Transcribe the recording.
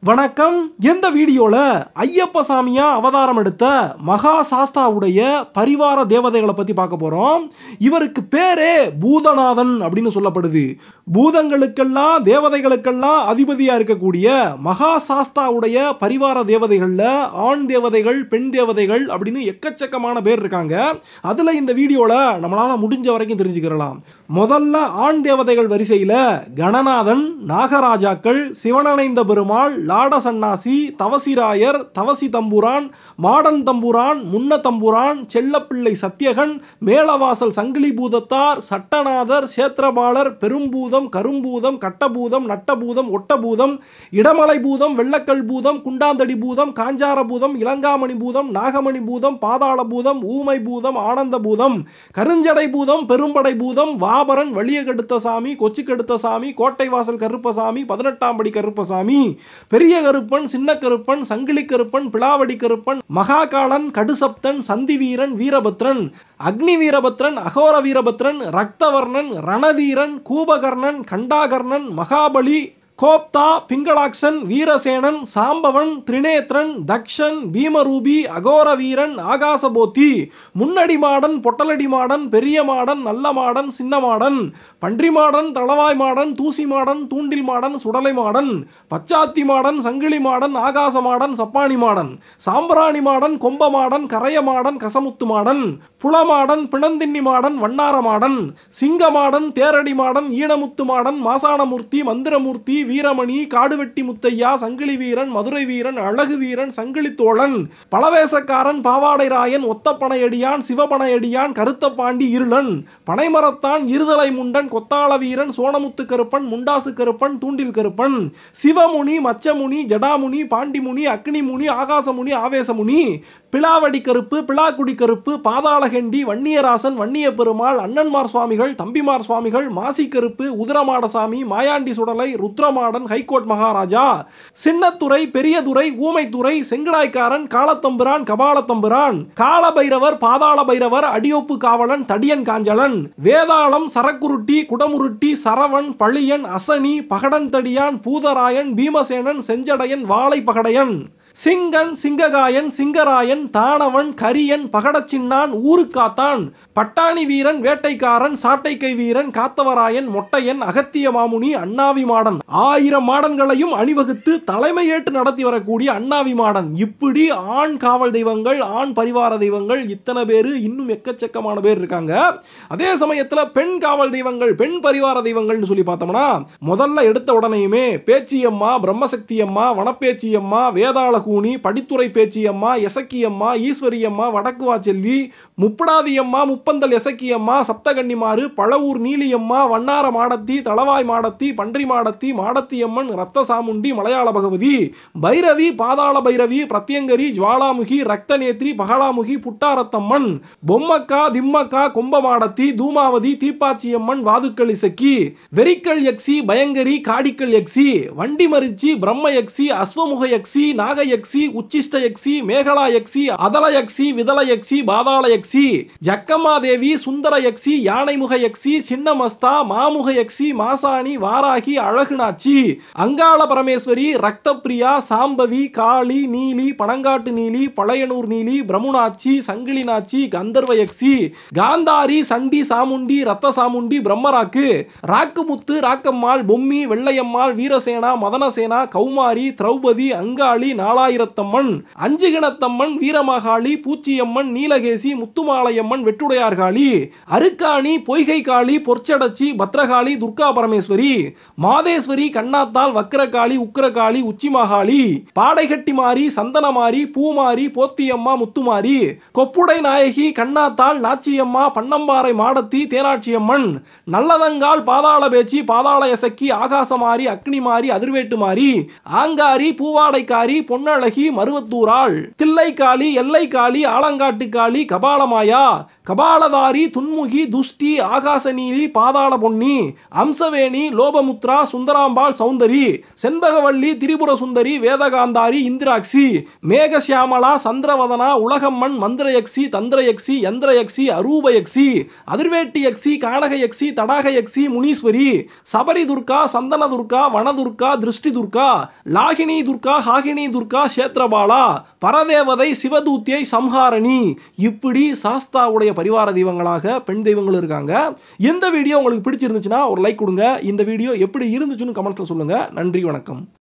வணக்கம் இந்த வீடியோல ஐயப்ப சாமியா அவதாரம் எடுத்த மகா சாஸ்தாவுடைய பரிவார தேவதைகளை பத்தி பார்க்க போறோம் இவருக்கு பேரே பூதநாதன் அப்படின்னு சொல்லப்படுது பூதங்களுக்கெல்லாம் தேவதைகளுக்கெல்லாம் அதிபதியா இருக்கக்கூடிய மகா சாஸ்தாவுடைய பரிவார தேவதைகள்ல ஆண் தேவதைகள் பெண் தேவதைகள் அப்படின்னு எக்கச்சக்கமான பேர் இருக்காங்க அதுல இந்த வீடியோல நம்மளால முடிஞ்ச வரைக்கும் தெரிஞ்சுக்கிறலாம் முதல்ல ஆண் தேவதைகள் வரிசையில கணநாதன் நாகராஜாக்கள் சிவனணைந்த பெருமாள் லாட சன்னாசி தவசிராயர் தவசி தம்புரான் மாடன் தம்புரான் முன்ன தம்புரான் செல்லப்பிள்ளை சத்தியகன் மேலவாசல் சங்கிலி பூதத்தார் சட்டநாதர் சேத்திரபாலர் பெரும்பூதம் கரும்பூதம் கட்டபூதம் நட்டபூதம் ஒட்டபூதம் இடமலை பூதம் வெள்ளக்கல் பூதம் குண்டாந்தடி பூதம் காஞ்சார பூதம் இளங்காமணி பூதம் நாகமணி பூதம் பாதாள பூதம் ஊமை பூதம் ஆனந்த பூதம் கருஞ்சடை பூதம் பெரும்படை பூதம் வாபரன் வழியகெடுத்த சாமி கொச்சுக்கெடுத்த சாமி கோட்டை வாசல் கருப்பசாமி பதினெட்டாம் படி கருப்பசாமி பெரிய கருப்பன் சின்ன கருப்பன் சங்கிலி கருப்பன் பிளாவடி கருப்பன் மகாகாலன் கடுசப்தன் சந்தி வீரன் வீரபத்ரன் அக்னி வீரபத்ரன் அகோர வீரபத்ரன் ரக்தவர்ணன் ரணதீரன் கூபகர்ணன் கண்டாகர்ணன் மகாபலி கோப்தா பிங்களாக்சன் வீரசேனன் சாம்பவன் திரிநேத்ரன் தக்ஷன் பீமரூபி அகோர வீரன் ஆகாசபோத்தி முன்னடி மாடன் பொட்டலடி மாடன் பெரிய மாடன் நல்ல மாடன் சின்ன மாடன் பன்றி மாடன் தளவாய் மாடன் தூசி மாடன் தூண்டில் மாடன் சுடலை மாடன் பச்சாத்தி மாடன் சங்கிலி மாடன் ஆகாச மாடன் சப்பானி மாடன் சாம்பிராணி மாடன் கொம்ப மாடன் கரைய மாடன் கசமுத்து மாடன் புலமாடன் பிணந்தின்னி மாடன் வண்ணார மாடன் சிங்க மாடன் தேரடி மாடன் ஈனமுத்து மாடன் மாசாணமூர்த்தி மந்திரமூர்த்தி வீரமணி காடுவெட்டி முத்தையா சங்கிலி வீரன் மதுரை வீரன் அழகு வீரன் சங்கிலி தோழன் பலவேசக்காரன் பாவாடை ராயன் ஒத்தப்பனையடியான் சிவபனையடியான் கருத்த பாண்டி இருளன் பனைமரத்தான் இருதலை முண்டன் கொத்தாள வீரன் சோனமுத்து கருப்பன் முண்டாசு கருப்பன் தூண்டில் கருப்பன் சிவமுனி மச்சமுனி ஜடாமுனி பாண்டிமுனி அக்னிமுனி ஆகாசமுனி ஆவேசமுனி பிளாவடி கருப்பு பிளாக்குடி கருப்பு பாதாளகண்டி வன்னியராசன் வன்னிய பெருமாள் அண்ணன்மார் சுவாமிகள் தம்பிமார் சுவாமிகள் மாசி கருப்பு உதிரமாடசாமி மாயாண்டி சுடலை ருத்ரமாடன் ஹைகோர்ட் மகாராஜா சின்னத்துறை பெரியதுரை ஊமைத்துறை செங்கடாய்க்காரன் காலத்தம்புரான் கபாலத்தம்புரான் காலபைரவர் பாதாள பைரவர் அடியோப்பு காவலன் தடியன் காஞ்சலன் வேதாளம் சரக்குருட்டி குடமுருட்டி சரவன் பழியன் அசனி பகடன் தடியான் பூதராயன் பீமசேனன் செஞ்சடையன் வாழை பகடையன் சிங்கன் சிங்ககாயன் சிங்கராயன் தானவன் கரியன் பகடச்சின்னான் ஊருக்காத்தான் பட்டாணி வீரன் வேட்டைக்காரன் சாட்டைக்கை வீரன் காத்தவராயன் மொட்டையன் அகத்திய மாமுனி அண்ணாவி மாடன் ஆயிரம் மாடன்களையும் அணிவகுத்து தலைமையேற்று நடத்தி வரக்கூடிய அண்ணாவி மாடன் இப்படி ஆண் காவல் தெய்வங்கள் ஆண் பரிவார தெய்வங்கள் இத்தனை பேர் இன்னும் எக்கச்சக்கமான பேர் இருக்காங்க அதே சமயத்தில் பெண் காவல் தெய்வங்கள் பெண் பரிவார தெய்வங்கள்னு சொல்லி பார்த்தோம்னா முதல்ல எடுத்த உடனேயுமே பேச்சியம்மா பிரம்மசக்தி அம்மா வனப்பேச்சி அம்மா வேதாள கூனி படித்துறை பேச்சியம்மா எசக்கியம்மா ஈஸ்வரியம்மா வடக்குவா செல்வி முப்படாதியம்மா முப்பந்தல் எசக்கியம்மா சப்தகன்னிமாறு பழவூர் நீலியம்மா வண்ணார மாடத்தி தளவாய் மாடத்தி பன்றி மாடத்தி மாடத்தியம்மன் ரத்த சாமுண்டி மலையாள பகவதி பைரவி பாதாள பைரவி பிரத்யங்கரி ஜுவாலாமுகி ரக்தநேத்ரி பகலாமுகி புட்டாரத்தம்மன் பொம்மக்கா திம்மக்கா கும்பமாடத்தி தூமாவதி தீப்பாச்சியம்மன் வாதுக்கள் இசக்கி வெறிக்கல் யக்சி பயங்கரி காடிக்கல் யக்சி வண்டி மரிச்சி பிரம்ம யக்சி அஸ்வமுக யக்சி நாக யக்சி உச்சிஷ்ட யக்சி மேகலா யக்சி அதல யக்சி விதல யக்சி பாதாள யக்சி ஜக்கம்மாதேவி சுந்தர யக்சி யானைமுக யக்சி சின்னமஸ்தா மாமுக யக்சி மாசாணி வாராகி அழகுநாச்சி அங்காள பரமேஸ்வரி ரக்தப்பிரியா சாம்பவி காளி நீலி பனங்காட்டு நீலி பழையனூர் நீலி பிரமுனாச்சி சங்கிலினாச்சி கந்தர்வ யக்சி காந்தாரி சண்டி சாமுண்டி ரத்த சாமுண்டி பிரம்மராக்கு ராக்குமுத்து ராக்கம்மாள் பொம்மி வெள்ளையம்மாள் வீரசேனா மதனசேனா கௌமாரி திரௌபதி அங்காளி நாலாயிரத்தம்மன் அஞ்சுகிணத்தம்மன் வீரமகாளி பூச்சியம்மன் நீலகேசி முத்துமாலையம்மன் வெட்டுடையார்காளி அருக்காணி பொய்கை காளி பொற்சடச்சி பத்ரகாளி துர்கா பரமேஸ்வரி மாதேஸ்வரி கண்ணாத்தாள் வக்கரகாளி உக்கரகாளி உச்சிமகாளி பாடைகட்டி மாறி சந்தனமாரி பூமாரி போத்தியம்மா முத்துமாரி கொப்புடை நாயகி கண்ணாத்தாள் நாச்சியம்மா பன்னம்பாறை மாடத்தி தேனாட்சியம்மன் நல்லதங்கால் பாதாள பேச்சி பாதாள எசக்கி ஆகாசமாரி அக்னிமாரி அதிர்வேட்டு மாறி ஆங்காரி பூவாடைக்காரி பொன்னழ மண்ணழகி மருவத்தூராள் தில்லைக்காளி எல்லைக்காளி ஆலங்காட்டு காளி கபாலமாயா கபாலதாரி துன்முகி துஷ்டி ஆகாசநீலி பாதாள பொன்னி அம்சவேணி லோபமுத்ரா சுந்தராம்பாள் சௌந்தரி செண்பகவல்லி திரிபுர சுந்தரி வேதகாந்தாரி இந்திராட்சி மேகசியாமலா சந்திரவதனா உலகம்மன் மந்திரயக்ஷி தந்திரயக்ஷி யந்திரயக்ஷி அரூபயக்ஷி அதிர்வேட்டி யக்ஷி கானக யக்ஷி தடாக யக்ஷி முனீஸ்வரி சபரி துர்கா சந்தன துர்கா வனதுர்கா திருஷ்டி துர்கா லாகினி துர்கா ஹாகினி துர்கா சேத்ரபாலா பரதேவதை சிவதூத்தியை சம்ஹாரணி இப்படி சாஸ்தாவுடைய பரிவார தெய்வங்களாக பெண் தெய்வங்கள் இருக்காங்க எந்த வீடியோ உங்களுக்கு பிடிச்சிருந்துச்சுன்னா ஒரு லைக் கொடுங்க இந்த வீடியோ எப்படி இருந்துச்சுன்னு கமெண்ட்ஸில் சொல்லுங்கள் நன்றி வணக்கம்